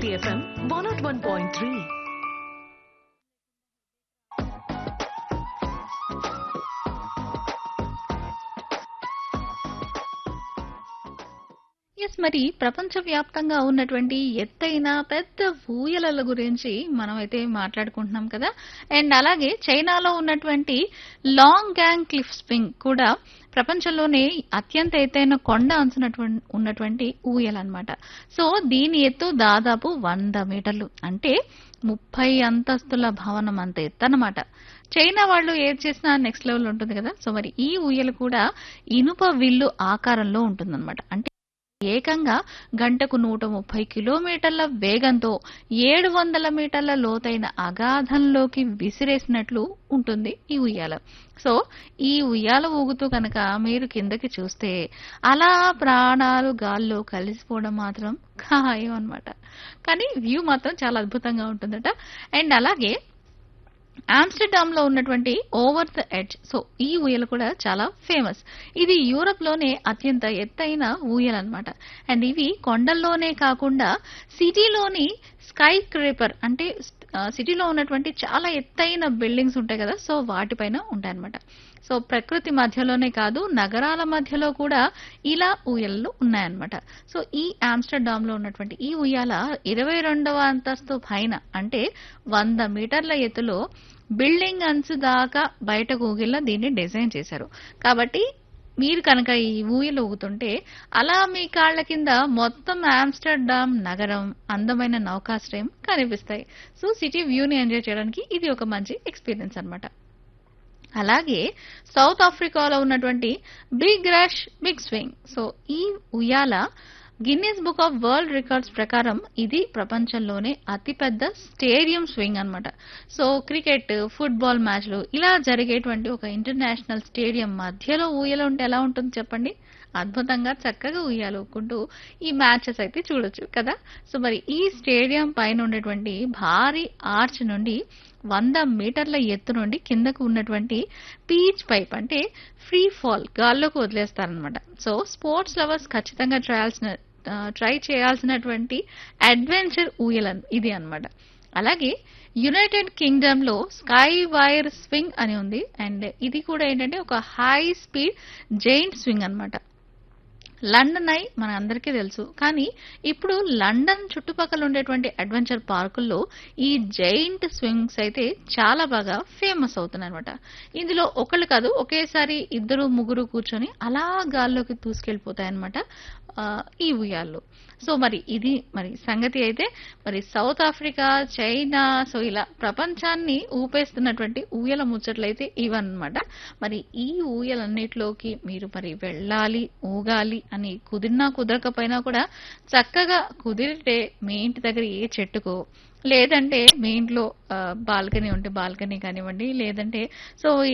City FM 101.3. Yes మరి ప్రపంచవ్యాప్తంగా ఉన్నటువంటి ఎత్తైన పెద్ద ఊయలల గురించి మనం అయితే మాట్లాడుకుంటున్నాం కదా అండ్ అలాగే చైనాలో ఉన్నటువంటి లాంగ్ గ్యాంగ్ క్లిఫ్ స్వింగ్ కూడా ప్రపంచంలోనే అత్యంత ఎత్తైన కొండ అంచునటువంటి ఉన్నటువంటి ఊయల అన్నమాట సో దీని ఎత్తు దాదాపు వంద మీటర్లు అంటే ముప్పై అంతస్తుల భవనం అంత ఎత్తు అన్నమాట చైనా వాళ్ళు ఏది చేసినా నెక్స్ట్ లెవెల్ ఉంటుంది కదా సో మరి ఈ ఊయల కూడా ఇనుప విల్లు ఆకారంలో ఉంటుందన్నమాట అంటే ఏకంగా గంటకు నూట ముప్పై కిలోమీటర్ల వేగంతో ఏడు వందల మీటర్ల లోతైన అగాధంలోకి విసిరేసినట్లు ఉంటుంది ఈ ఉయ్యాల సో ఈ ఉయ్యాల ఊగుతూ కనుక మీరు కిందకి చూస్తే అలా ప్రాణాలు గాల్లో కలిసిపోవడం మాత్రం ఖాయం అన్నమాట కానీ వ్యూ మాత్రం చాలా అద్భుతంగా ఉంటుందట అండ్ అలాగే ఆమ్స్టర్డామ్ లో ఉన్నటువంటి ఓవర్ ద ఎడ్జ్ సో ఈ ఊయల కూడా చాలా ఫేమస్ ఇది యూరప్ లోనే అత్యంత ఎత్తైన ఊయల అన్నమాట అండ్ ఇవి కొండల్లోనే కాకుండా సిటీలోని స్కై క్రేపర్ అంటే ఆ, సిటీలో ఉన్నటువంటి చాలా ఎత్తైన బిల్డింగ్స్ ఉంటాయి కదా సో వాటిపైన ఉంటాయన్నమాట సో ప్రకృతి మధ్యలోనే కాదు నగరాల మధ్యలో కూడా ఇలా ఊయలలు ఉన్నాయన్నమాట సో ఈ ఆమ్స్టర్డామ్ లో ఉన్నటువంటి ఈ ఉయ్యాల ఇరవై రెండవ అంతస్తు పైన అంటే వంద మీటర్ల ఎత్తులో బిల్డింగ్ అంచు దాకా బయటకు ఊగిలా దీన్ని డిజైన్ చేశారు కాబట్టి మీరు కనుక ఈ ఊయలు ఊగుతుంటే అలా మీ కాళ్ళ కింద మొత్తం ఆమ్స్టర్డామ్ నగరం అందమైన నౌకాశ్రయం కనిపిస్తాయి సో సిటీ వ్యూని ఎంజాయ్ చేయడానికి ఇది ఒక మంచి ఎక్స్పీరియన్స్ అన్నమాట అలాగే సౌత్ ఆఫ్రికాలో ఉన్నటువంటి big rush big swing so ఈ ఉయ్యాల Guinness book of world records ప్రకారం ఇది ప్రపంచంలోనే అతిపెద్ద స్టేడియం స్వింగ్ అన్నమాట సో క్రికెట్ ఫుట్బాల్ మ్యాచ్లు ఇలా జరిగేటువంటి ఒక ఇంటర్నేషనల్ స్టేడియం మధ్యలో ఊయల ఉంటే ఎలా ఉంటుంది చెప్పండి అద్భుతంగా చక్కగా ఉయ్యాలూకుంటూ ఈ మ్యాచెస్ అయితే చూడొచ్చు కదా సో మరి ఈ స్టేడియం పైన ఉండేటువంటి భారీ ఆర్చ్ నుండి వంద మీటర్ల ఎత్తు నుండి కిందకు ఉన్నటువంటి పీచ్ పైప్ అంటే ఫ్రీ ఫాల్ గాల్లోకి వదిలేస్తారనమాట సో స్పోర్ట్స్ లవర్స్ ఖచ్చితంగా ట్రయాల్సిన ట్రై చేయాల్సినటువంటి అడ్వెంచర్ ఊయలన్ ఇది అన్నమాట అలాగే యునైటెడ్ కింగ్డమ్ లో స్కై వైర్ స్వింగ్ అని ఉంది అండ్ ఇది కూడా ఏంటంటే ఒక హై స్పీడ్ జైంట్ స్వింగ్ అన్నమాట లండన్ ఐ మన అందరికీ తెలుసు కానీ ఇప్పుడు లండన్ చుట్టుపక్కల ఉండేటువంటి అడ్వెంచర్ పార్కుల్లో ఈ జైంట్ స్వింగ్స్ అయితే చాలా బాగా ఫేమస్ అవుతున్నాయి అనమాట ఇందులో ఒకళ్ళు కాదు ఒకేసారి ఇద్దరు ముగ్గురు కూర్చొని అలా గాల్లోకి దూసుకెళ్ళిపోతాయన్నమాట ఆ, ఈ ఉయ్యాల్లో సో మరి ఇది మరి సంగతి అయితే మరి సౌత్ ఆఫ్రికా చైనా సో ఇలా ప్రపంచాన్ని ఊపేస్తున్నటువంటి ఊయల ముచ్చట్లయితే ఇవన్నమాట మరి ఈ ఊయలన్నిటిలోకి మీరు మరి వెళ్ళాలి ఊగాలి అని కుదిరినా కుదరకపోయినా కూడా చక్కగా కుదిరితే మీ ఇంటి దగ్గర ఏ చెట్టుకో లేదంటే మీ ఇంట్లో బాల్కనీ ఉంటే బాల్కనీ కానివ్వండి లేదంటే సో